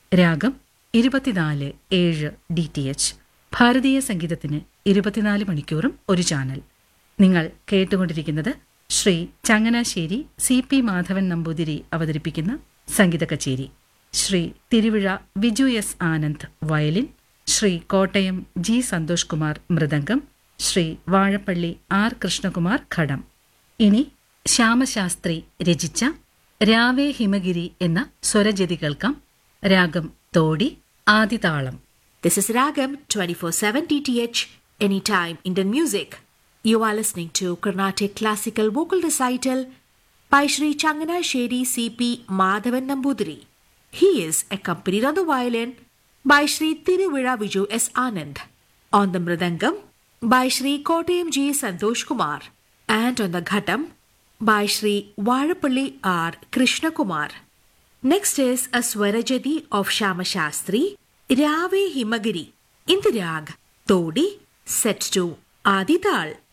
രാഗം ഇരുപത്തിനാല് ഏഴ് ഡി ടി എച്ച് ഭാരതീയ സംഗീതത്തിന് ഇരുപത്തിനാല് മണിക്കൂറും ഒരു ചാനൽ നിങ്ങൾ കേട്ടുകൊണ്ടിരിക്കുന്നത് ശ്രീ ചങ്ങനാശ്ശേരി സി പി മാധവൻ നമ്പൂതിരി അവതരിപ്പിക്കുന്ന സംഗീത കച്ചേരി Sri Thiruvizha Viju S Anand violin Sri Kottayam G Santhosh Kumar mridangam Sri Vazhappally R Krishnakumar ghatam ഇനി ശ്യാമശാസ്ത്രി രചിച്ച രാവേ ഹിമഗിരി എന്ന സ്വരജതി കേൾക്കാം രാഗം തോടി ആദിതാളം This is Ragam 24/7 DTH anytime Indian music. You are listening to Carnatic classical vocal recital by Sri Changana Sheri C.P. Madhavan Nambudiri. He is accompanied on the violin by Sri Tiruvira Viju S. Anand, on the mridangam by Sri Kottayam G. Santosh Kumar, and on the ghatam by Sri Varapalli R. Krishna Kumar. Next is a Swarajadi of Shama Shastri, Rave Himagiri, in the rag Todi, set to Adi Tal.